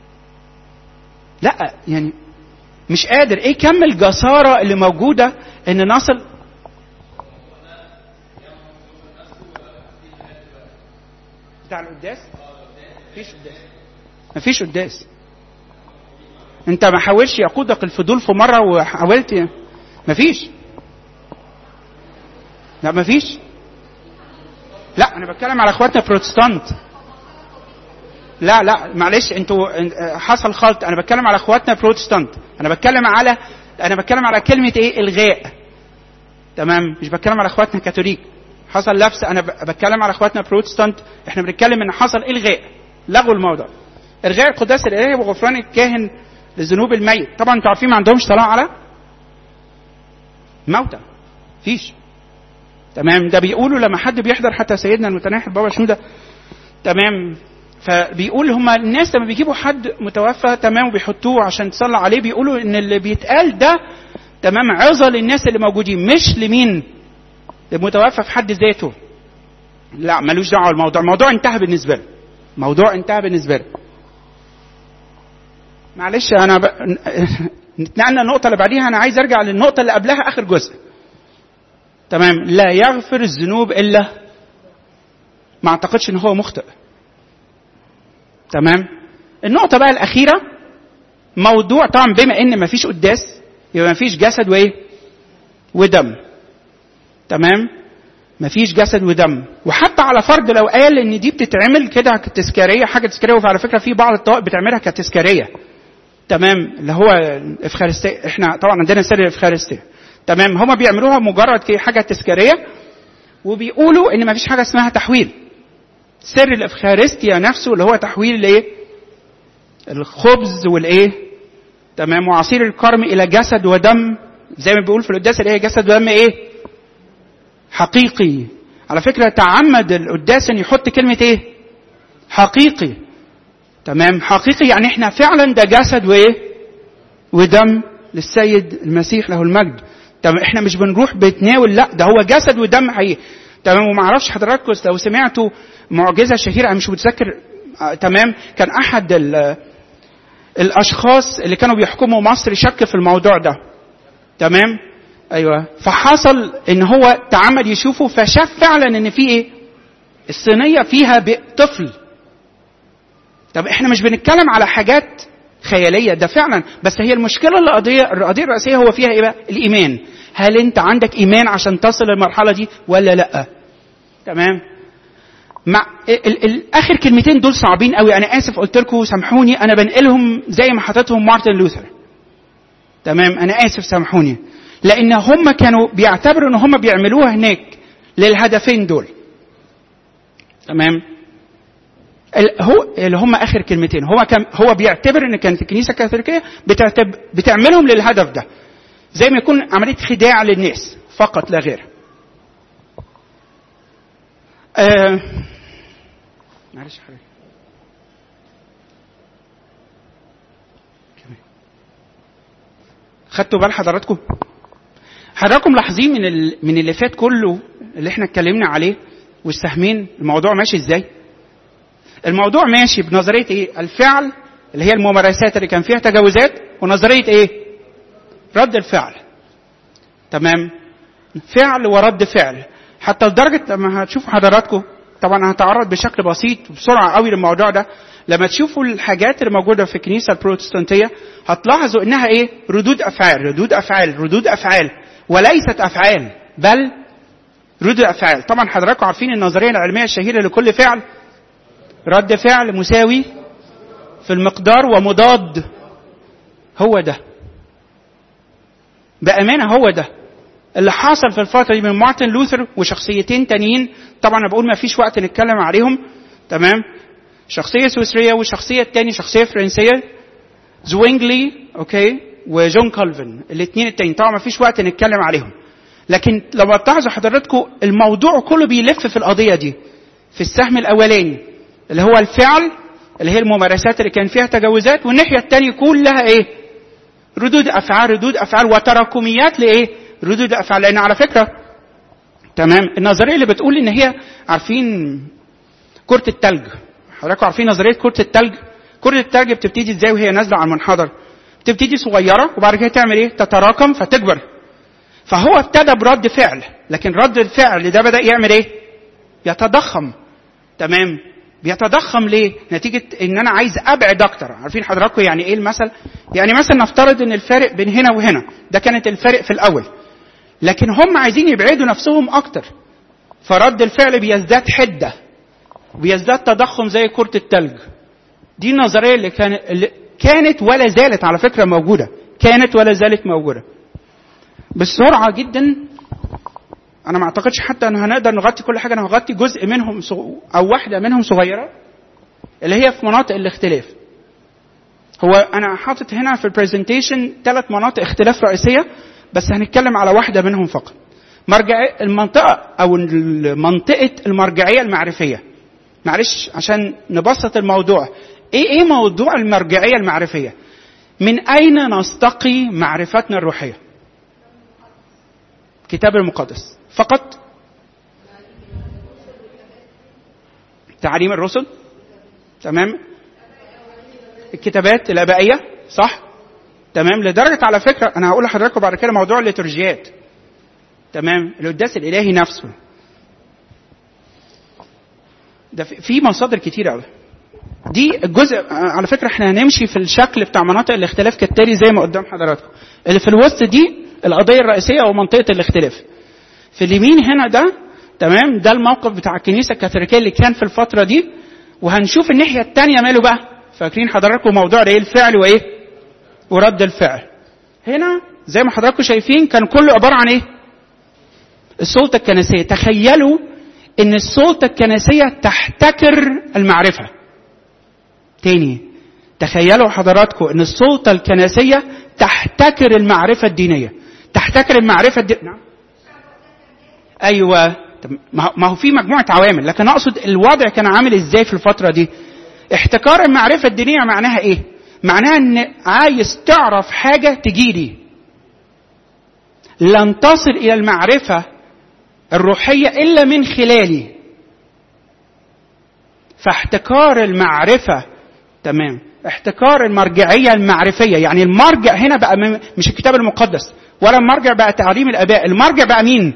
لا يعني مش قادر ايه كم الجساره اللي موجوده ان نصل بتاع القداس مفيش قداس مفيش قداس انت ما حاولش يقودك الفضول في مره وحاولت مفيش لا مفيش لا انا بتكلم على اخواتنا بروتستانت لا لا معلش انتوا حصل خلط انا بتكلم على اخواتنا بروتستانت انا بتكلم على انا بتكلم على كلمه ايه الغاء تمام مش بتكلم على اخواتنا كاثوليك حصل لبس انا بتكلم على اخواتنا بروتستانت احنا بنتكلم ان حصل الغاء لغوا الموضوع الغاء القداس الالهي وغفران الكاهن لذنوب الميت طبعا انتوا عارفين ما عندهمش صلاه على موتى فيش تمام ده بيقولوا لما حد بيحضر حتى سيدنا المتناحي بابا شنودة تمام فبيقول هما الناس لما بيجيبوا حد متوفى تمام وبيحطوه عشان تصلى عليه بيقولوا ان اللي بيتقال ده تمام عظة للناس اللي موجودين مش لمين المتوفى في حد ذاته لا ملوش دعوه الموضوع الموضوع انتهى بالنسبه له الموضوع انتهى بالنسبه له معلش انا ب... نتنقلنا النقطه اللي بعديها انا عايز ارجع للنقطه اللي قبلها اخر جزء تمام لا يغفر الذنوب الا ما اعتقدش ان هو مخطئ تمام النقطه بقى الاخيره موضوع طبعا بما ان ما فيش قداس يبقى ما فيش جسد وايه ودم تمام مفيش جسد ودم وحتى على فرض لو قال ان دي بتتعمل كده كتذكاريه حاجه تذكاريه وعلى فكره في بعض الطوائف بتعملها كتذكاريه تمام اللي هو الافخارستيه احنا طبعا عندنا سر الافخارستيه تمام هما بيعملوها مجرد حاجه تذكاريه وبيقولوا ان مفيش حاجه اسمها تحويل سر الافخارستيا نفسه اللي هو تحويل الايه الخبز والايه تمام وعصير الكرم الى جسد ودم زي ما بيقول في القداس اللي هي جسد ودم ايه حقيقي على فكره تعمد القداس ان يحط كلمه ايه حقيقي تمام حقيقي يعني احنا فعلا ده جسد وايه ودم للسيد المسيح له المجد تمام احنا مش بنروح بتناول لا ده هو جسد ودم حقيقي تمام وما اعرفش حضراتكم لو سمعتوا معجزه شهيره انا مش متذكر آه تمام كان احد الاشخاص اللي كانوا بيحكموا مصر شك في الموضوع ده تمام ايوه فحصل ان هو تعمد يشوفه فشاف فعلا ان في ايه الصينيه فيها طفل طب احنا مش بنتكلم على حاجات خياليه ده فعلا بس هي المشكله القضيه القضيه الرئيسيه هو فيها ايه بقى الايمان هل انت عندك ايمان عشان تصل للمرحله دي ولا لا تمام مع ال ال اخر كلمتين دول صعبين قوي انا اسف قلت لكم سامحوني انا بنقلهم زي ما حطيتهم مارتن لوثر تمام انا اسف سامحوني لان هم كانوا بيعتبروا ان هم بيعملوها هناك للهدفين دول تمام هو اللي هم اخر كلمتين هو كان هو بيعتبر ان كانت الكنيسه الكاثوليكيه بتعتبر بتعملهم للهدف ده زي ما يكون عمليه خداع للناس فقط لا غير آه معلش حضرتك خدتوا بال حضراتكم حضراتكم لاحظين من ال... من اللي فات كله اللي احنا اتكلمنا عليه والسهمين الموضوع ماشي ازاي الموضوع ماشي بنظريه ايه الفعل اللي هي الممارسات اللي كان فيها تجاوزات ونظريه ايه رد الفعل تمام فعل ورد فعل حتى لدرجه لما هتشوفوا حضراتكم طبعا هتعرض بشكل بسيط بسرعه قوي للموضوع ده لما تشوفوا الحاجات اللي موجوده في الكنيسه البروتستانتيه هتلاحظوا انها ايه ردود افعال ردود افعال ردود افعال وليست افعال بل ردود افعال طبعا حضراتكم عارفين النظريه العلميه الشهيره لكل فعل رد فعل مساوي في المقدار ومضاد هو ده بامانه هو ده اللي حصل في الفتره دي من مارتن لوثر وشخصيتين تانيين طبعا انا بقول ما فيش وقت نتكلم عليهم تمام شخصيه سويسريه والشخصيه الثانيه شخصيه فرنسيه زوينجلي اوكي وجون كالفن الاثنين التانيين طبعا ما فيش وقت نتكلم عليهم لكن لو تلاحظوا حضراتكم الموضوع كله بيلف في القضيه دي في السهم الاولاني اللي هو الفعل اللي هي الممارسات اللي كان فيها تجاوزات والناحيه الثانيه كلها ايه ردود افعال ردود افعال وتراكميات لايه ردود افعال لان على فكره تمام النظريه اللي بتقول ان هي عارفين كره التلج حضراتكم عارفين نظريه كره التلج كره التلج بتبتدي ازاي وهي نازله على المنحدر بتبتدي صغيره وبعد كده تعمل ايه تتراكم فتكبر فهو ابتدى برد فعل لكن رد الفعل ده بدا يعمل ايه يتضخم تمام بيتضخم ليه نتيجه ان انا عايز ابعد اكتر عارفين حضراتكم يعني ايه المثل يعني مثلا نفترض ان الفارق بين هنا وهنا ده كانت الفارق في الاول لكن هم عايزين يبعدوا نفسهم اكتر فرد الفعل بيزداد حده بيزداد تضخم زي كره التلج دي النظريه اللي, كان اللي كانت ولا زالت على فكره موجوده كانت ولا زالت موجوده بسرعه جدا انا ما اعتقدش حتى ان هنقدر نغطي كل حاجه انا هغطي جزء منهم صغ... او واحده منهم صغيره اللي هي في مناطق الاختلاف هو انا حاطط هنا في البرزنتيشن ثلاث مناطق اختلاف رئيسيه بس هنتكلم على واحده منهم فقط مرجع المنطقه او منطقه المرجعيه المعرفيه معلش عشان نبسط الموضوع ايه ايه موضوع المرجعيه المعرفيه من اين نستقي معرفتنا الروحيه الكتاب المقدس فقط تعاليم الرسل تمام الكتابات الابائيه صح تمام لدرجه على فكره انا هقول لحضراتكم بعد كده موضوع الليتورجيات تمام القداس الالهي نفسه ده في مصادر كتير قوي دي الجزء على فكره احنا هنمشي في الشكل بتاع مناطق الاختلاف كالتالي زي ما قدام حضراتكم اللي في الوسط دي القضيه الرئيسيه او منطقه الاختلاف في اليمين هنا ده تمام ده الموقف بتاع الكنيسه الكاثوليكيه اللي كان في الفتره دي وهنشوف الناحيه الثانيه ماله بقى فاكرين حضراتكم موضوع ايه الفعل وايه ورد الفعل هنا زي ما حضراتكم شايفين كان كله عباره عن ايه السلطه الكنسيه تخيلوا ان السلطه الكنسيه تحتكر المعرفه تاني تخيلوا حضراتكم ان السلطه الكنسيه تحتكر المعرفه الدينيه تحتكر المعرفه الدينيه نعم ايوه ما هو في مجموعه عوامل لكن اقصد الوضع كان عامل ازاي في الفتره دي احتكار المعرفه الدينيه معناها ايه معناها ان عايز تعرف حاجه تجيلي لن تصل الى المعرفه الروحيه الا من خلالي فاحتكار المعرفه تمام احتكار المرجعيه المعرفيه يعني المرجع هنا بقى مش الكتاب المقدس ولا المرجع بقى تعليم الاباء المرجع بقى مين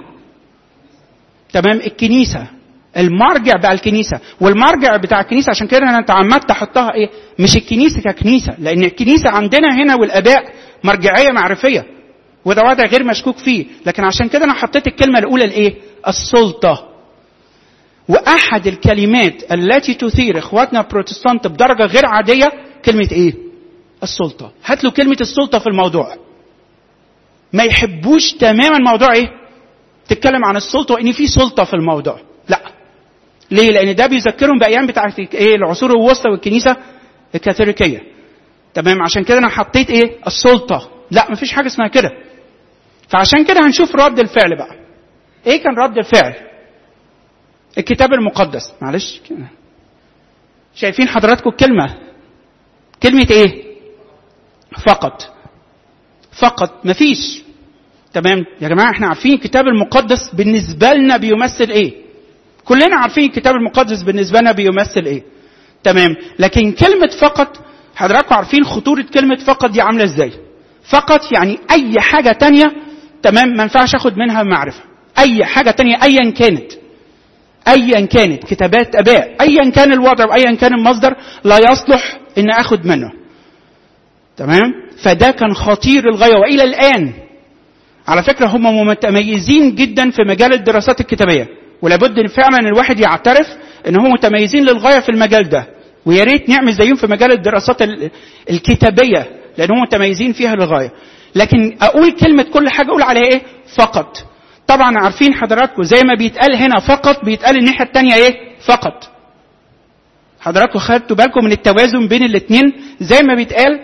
تمام الكنيسه المرجع بقى الكنيسه والمرجع بتاع الكنيسه عشان كده انا تعمدت احطها ايه مش الكنيسه ككنيسه لان الكنيسه عندنا هنا والاباء مرجعيه معرفيه وده وضع غير مشكوك فيه لكن عشان كده انا حطيت الكلمه الاولى الايه السلطه واحد الكلمات التي تثير اخواتنا البروتستانت بدرجه غير عاديه كلمه ايه السلطه هات له كلمه السلطه في الموضوع ما يحبوش تماما موضوع ايه تتكلم عن السلطه وان في سلطه في الموضوع لا ليه لان ده بيذكرهم بايام بتاعت ايه العصور الوسطى والكنيسه الكاثوليكيه تمام عشان كده انا حطيت ايه السلطه لا مفيش حاجه اسمها كده فعشان كده هنشوف رد الفعل بقى ايه كان رد الفعل الكتاب المقدس معلش كده. شايفين حضراتكم الكلمه كلمه ايه فقط فقط مفيش تمام يا جماعه احنا عارفين الكتاب المقدس بالنسبه لنا بيمثل ايه كلنا عارفين الكتاب المقدس بالنسبه لنا بيمثل ايه تمام لكن كلمه فقط حضراتكم عارفين خطوره كلمه فقط دي عامله ازاي فقط يعني اي حاجه تانية تمام ما ينفعش اخد منها معرفه اي حاجه تانية ايا كانت ايا كانت كتابات اباء ايا كان الوضع وايا كان المصدر لا يصلح ان اخد منه تمام فده كان خطير للغايه والى الان على فكره هم متميزين جدا في مجال الدراسات الكتابيه ولابد فعلا الواحد يعترف ان هم متميزين للغايه في المجال ده ويا ريت نعمل زيهم في مجال الدراسات الكتابيه لان هم متميزين فيها للغايه لكن اقول كلمه كل حاجه اقول عليها ايه فقط طبعا عارفين حضراتكم زي ما بيتقال هنا فقط بيتقال الناحيه الثانيه ايه فقط حضراتكم خدتوا بالكم من التوازن بين الاثنين زي ما بيتقال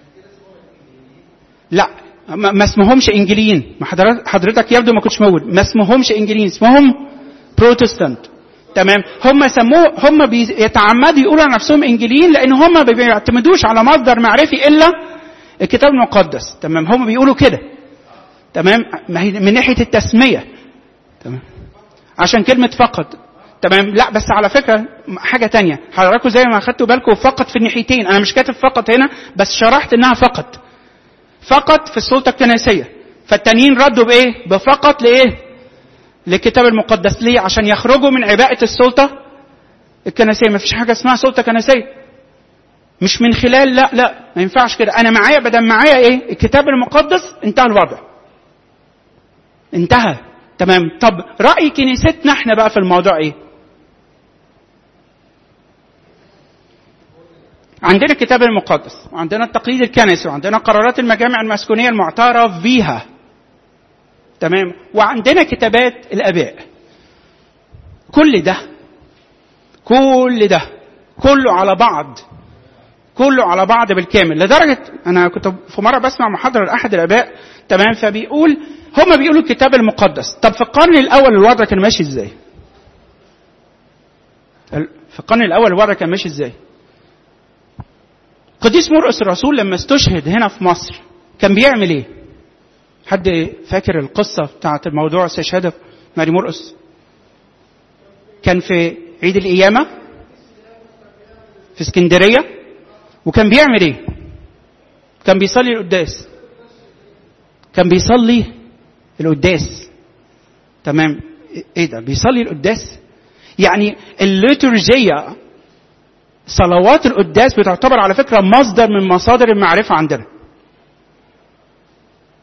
لا ما اسمهمش انجليين ما حضرتك يبدو ما كنتش موجود ما اسمهمش انجليين اسمهم بروتستانت تمام هم سموه هم بيتعمدوا يقولوا على نفسهم انجليين لان هم ما بيعتمدوش على مصدر معرفي الا الكتاب المقدس تمام هم بيقولوا كده تمام من ناحيه التسميه تمام عشان كلمه فقط تمام لا بس على فكره حاجه تانية حضراتكم زي ما اخدتوا بالكم فقط في الناحيتين انا مش كاتب فقط هنا بس شرحت انها فقط فقط في السلطه الكنسيه فالتانيين ردوا بايه بفقط لايه للكتاب المقدس ليه عشان يخرجوا من عباءه السلطه الكنسيه ما فيش حاجه اسمها سلطه كنسيه مش من خلال لا لا ما ينفعش كده انا معايا بدل معايا ايه الكتاب المقدس انتهى الوضع انتهى تمام طب راي كنيستنا احنا بقى في الموضوع ايه عندنا الكتاب المقدس وعندنا التقليد الكنسي وعندنا قرارات المجامع المسكونيه المعترف بيها تمام وعندنا كتابات الاباء كل ده كل ده كله على بعض كله على بعض بالكامل لدرجه انا كنت في مره بسمع محاضره لاحد الاباء تمام فبيقول هم بيقولوا الكتاب المقدس طب في القرن الاول الوضع كان ماشي ازاي في القرن الاول الوضع كان ماشي ازاي قديس مرقس الرسول لما استشهد هنا في مصر كان بيعمل ايه حد فاكر القصة بتاعت الموضوع استشهاد ماري مرقس كان في عيد القيامة في اسكندرية وكان بيعمل ايه كان بيصلي القداس كان بيصلي القداس تمام ايه ده بيصلي القداس يعني الليتورجية صلوات القداس بتعتبر على فكرة مصدر من مصادر المعرفة عندنا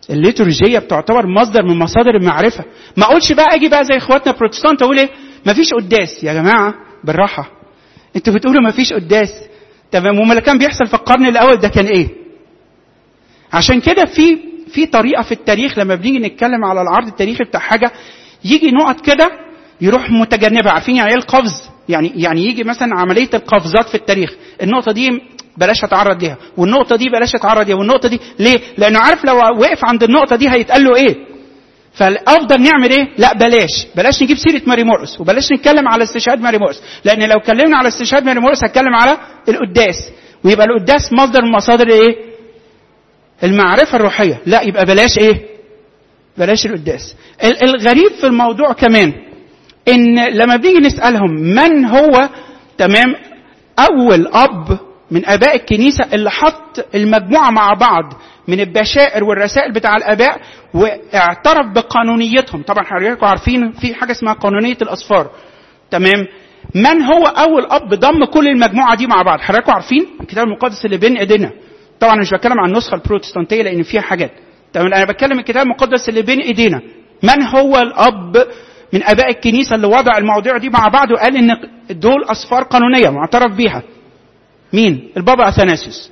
الليتورجيه بتعتبر مصدر من مصادر المعرفه ما اقولش بقى اجي بقى زي اخواتنا البروتستانت اقول ايه مفيش قداس يا جماعه بالراحه انتوا بتقولوا مفيش قداس تمام وما اللي كان بيحصل في القرن الاول ده كان ايه عشان كده في في طريقه في التاريخ لما بنيجي نتكلم على العرض التاريخي بتاع حاجه يجي نقط كده يروح متجنبها عارفين يعني ايه القفز يعني يعني يجي مثلا عمليه القفزات في التاريخ النقطه دي بلاش اتعرض ليها والنقطه دي بلاش اتعرض ليها والنقطه دي ليه لانه عارف لو وقف عند النقطه دي هيتقال له ايه فالافضل نعمل ايه لا بلاش بلاش نجيب سيره ماري مورس وبلاش نتكلم على استشهاد ماري مورس لان لو اتكلمنا على استشهاد ماري مورس هتكلم على القداس ويبقى القداس مصدر من مصادر ايه المعرفه الروحيه لا يبقى بلاش ايه بلاش القداس الغريب في الموضوع كمان ان لما بنيجي نسالهم من هو تمام اول اب من اباء الكنيسه اللي حط المجموعه مع بعض من البشائر والرسائل بتاع الاباء واعترف بقانونيتهم طبعا حضراتكم عارفين في حاجه اسمها قانونيه الاصفار تمام من هو اول اب ضم كل المجموعه دي مع بعض حضراتكم عارفين الكتاب المقدس اللي بين ايدينا طبعا مش بتكلم عن النسخه البروتستانتيه لان فيها حاجات تمام انا بتكلم الكتاب المقدس اللي بين ايدينا من هو الاب من اباء الكنيسه اللي وضع المواضيع دي مع بعض وقال ان دول اصفار قانونيه معترف بيها مين البابا اثناسيوس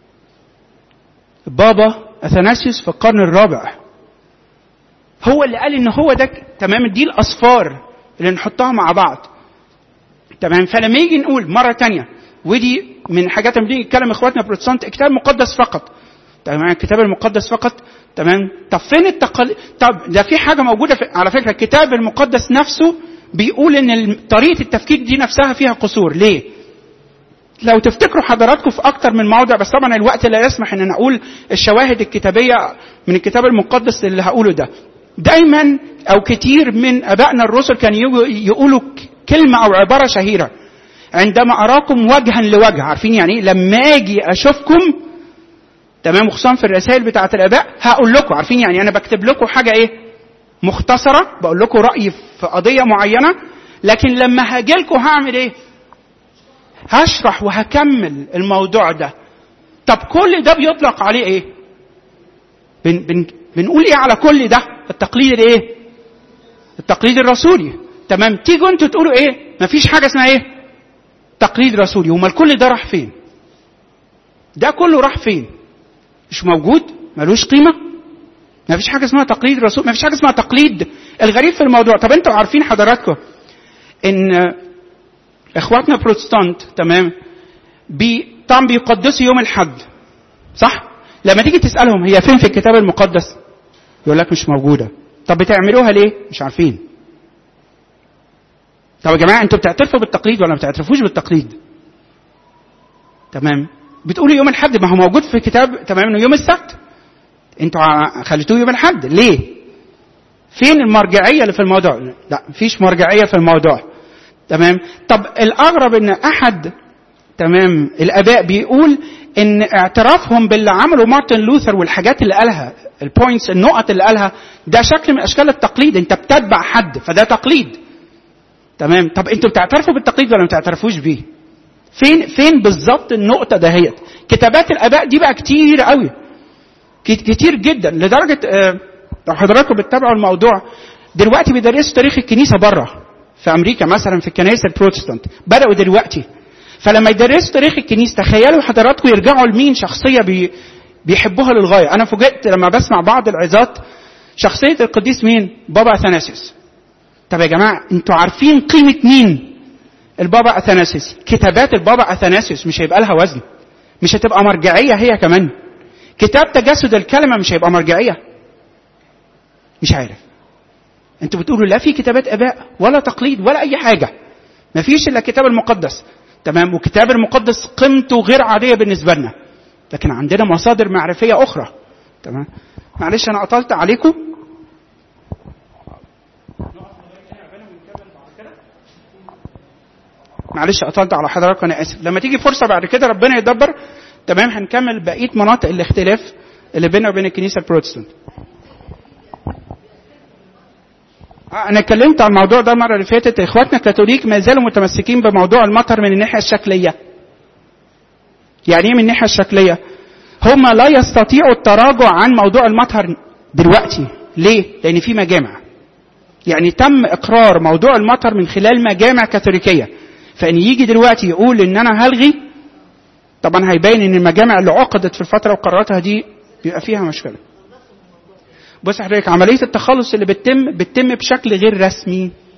البابا اثناسيوس في القرن الرابع هو اللي قال ان هو ده تمام دي الاصفار اللي نحطها مع بعض تمام فلما يجي نقول مره تانية ودي من الحاجات لما بنيجي نتكلم اخواتنا البروتستانت الكتاب المقدس فقط تمام الكتاب المقدس فقط تمام طب فين التقاليد طب ده في حاجه موجوده في... على فكره الكتاب المقدس نفسه بيقول ان طريقه التفكير دي نفسها فيها قصور ليه لو تفتكروا حضراتكم في اكتر من موضع بس طبعا الوقت لا يسمح ان انا اقول الشواهد الكتابيه من الكتاب المقدس اللي هقوله ده دايما او كتير من ابائنا الرسل كانوا يقولوا كلمه او عباره شهيره عندما اراكم وجها لوجه عارفين يعني ايه لما اجي اشوفكم تمام خصوصا في الرسائل بتاعه الاباء هقول لكم عارفين يعني انا بكتب لكم حاجه ايه مختصره بقول لكم رايي في قضيه معينه لكن لما هاجي لكم هعمل ايه هشرح وهكمل الموضوع ده طب كل ده بيطلق عليه ايه بن بن بنقول ايه على كل ده التقليد الايه التقليد الرسولي تمام تيجوا انتوا تقولوا ايه مفيش حاجه اسمها ايه تقليد رسولي امال كل ده راح فين ده كله راح فين مش موجود ملوش قيمه مفيش حاجه اسمها تقليد رسول مفيش حاجه اسمها تقليد الغريب في الموضوع طب انتوا عارفين حضراتكم ان اخواتنا بروتستانت تمام بي طبعا بيقدسوا يوم الحد صح لما تيجي تسالهم هي فين في الكتاب المقدس يقول لك مش موجوده طب بتعملوها ليه مش عارفين طب يا جماعه انتوا بتعترفوا بالتقليد ولا ما بتعترفوش بالتقليد تمام بتقولوا يوم الحد ما هو موجود في الكتاب تمام انه يوم السبت انتوا خليتوه يوم الحد ليه فين المرجعيه اللي في الموضوع لا مفيش مرجعيه في الموضوع تمام طب الاغرب ان احد تمام الاباء بيقول ان اعترافهم باللي عمله مارتن لوثر والحاجات اللي قالها البوينتس النقط اللي قالها ده شكل من اشكال التقليد انت بتتبع حد فده تقليد تمام طب انتوا بتعترفوا بالتقليد ولا ما بتعترفوش بيه فين فين بالظبط النقطه دهيت كتابات الاباء دي بقى كتير قوي كتير جدا لدرجه آه لو حضراتكم بتتابعوا الموضوع دلوقتي بيدرسوا تاريخ الكنيسه بره في امريكا مثلا في الكنائس البروتستانت بداوا دلوقتي فلما يدرسوا تاريخ الكنيسه تخيلوا حضراتكم يرجعوا لمين شخصيه بي بيحبوها للغايه انا فوجئت لما بسمع بعض العظات شخصيه القديس مين بابا اثناسيوس طب يا جماعه انتوا عارفين قيمه مين البابا اثناسيوس كتابات البابا اثناسيوس مش هيبقى لها وزن مش هتبقى مرجعيه هي كمان كتاب تجسد الكلمه مش هيبقى مرجعيه مش عارف انتوا بتقولوا لا في كتابات اباء ولا تقليد ولا اي حاجه ما فيش الا الكتاب المقدس تمام والكتاب المقدس قيمته غير عاديه بالنسبه لنا لكن عندنا مصادر معرفيه اخرى تمام معلش انا قطلت عليكم معلش قطلت على حضراتكم انا اسف لما تيجي فرصه بعد كده ربنا يدبر تمام هنكمل بقيه مناطق الاختلاف اللي بيننا وبين الكنيسه البروتستانت انا اتكلمت عن الموضوع ده المره اللي فاتت اخواتنا الكاثوليك ما زالوا متمسكين بموضوع المطر من الناحيه الشكليه يعني ايه من الناحيه الشكليه هم لا يستطيعوا التراجع عن موضوع المطر دلوقتي ليه؟ لأن في مجامع يعني تم إقرار موضوع المطر من خلال مجامع كاثوليكية فإن يجي دلوقتي يقول إن أنا هلغي طبعا هيبين إن المجامع اللي عقدت في الفترة وقراراتها دي بيبقى فيها مشكلة بص حضرتك عملية التخلص اللي بتتم بتتم بشكل غير رسمي